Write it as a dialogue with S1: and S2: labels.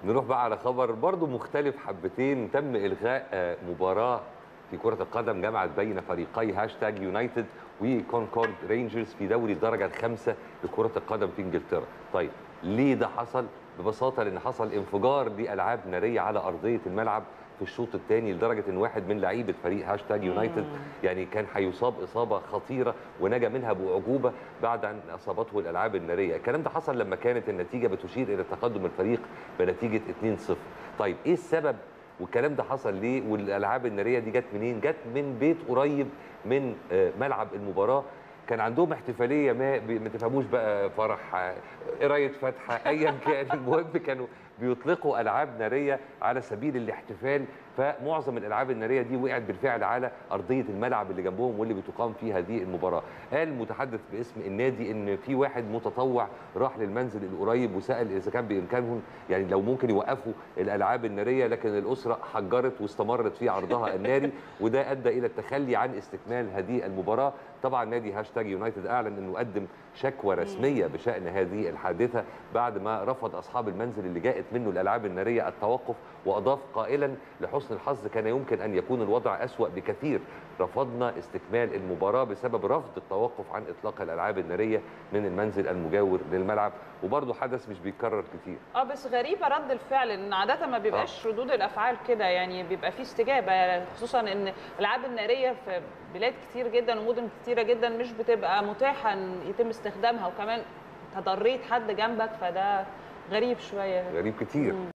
S1: نروح بقى على خبر برضو مختلف حبتين تم الغاء آه، مباراه في كرة القدم جمعت بين فريقي هاشتاج يونايتد وكونكورد رينجرز في دوري الدرجة الخامسة لكرة القدم في انجلترا. طيب ليه ده حصل؟ ببساطة لأن حصل انفجار لألعاب نارية على أرضية الملعب في الشوط الثاني لدرجة أن واحد من لعيبة فريق هاشتاج يونايتد يعني كان هيصاب إصابة خطيرة ونجا منها بأعجوبة بعد أن أصابته الألعاب النارية. الكلام ده حصل لما كانت النتيجة بتشير إلى تقدم الفريق بنتيجة 2-0. طيب إيه السبب والكلام ده حصل ليه والالعاب الناريه دي جت منين جت من بيت قريب من آه، ملعب المباراه كان عندهم احتفاليه ما بي- ما تفهموش بقى فرح آه، قرايه فاتحه ايا كان المهم كانوا بيطلقوا العاب ناريه على سبيل الاحتفال فمعظم الالعاب الناريه دي وقعت بالفعل على ارضيه الملعب اللي جنبهم واللي بتقام فيه هذه المباراه قال متحدث باسم النادي ان في واحد متطوع راح للمنزل القريب وسال اذا كان بامكانهم يعني لو ممكن يوقفوا الالعاب الناريه لكن الاسره حجرت واستمرت في عرضها الناري وده ادى الى التخلي عن استكمال هذه المباراه طبعا نادي هاشتاج يونايتد اعلن انه قدم شكوى رسميه بشان هذه الحادثه بعد ما رفض اصحاب المنزل اللي جاءت منه الالعاب الناريه التوقف واضاف قائلا لحسن الحظ كان يمكن ان يكون الوضع اسوا بكثير رفضنا استكمال المباراه بسبب رفض التوقف عن اطلاق الالعاب الناريه من المنزل المجاور للملعب وبرضه حدث مش بيتكرر كتير
S2: اه بس غريبه رد الفعل ان عاده ما بيبقاش ردود الافعال كده يعني بيبقى في استجابه خصوصا ان الالعاب الناريه في بلاد كتير جدا ومدن كتيره جدا مش بتبقى متاحه ان يتم استخدامها وكمان تضريت حد جنبك فده غريب شويه
S1: غريب كتير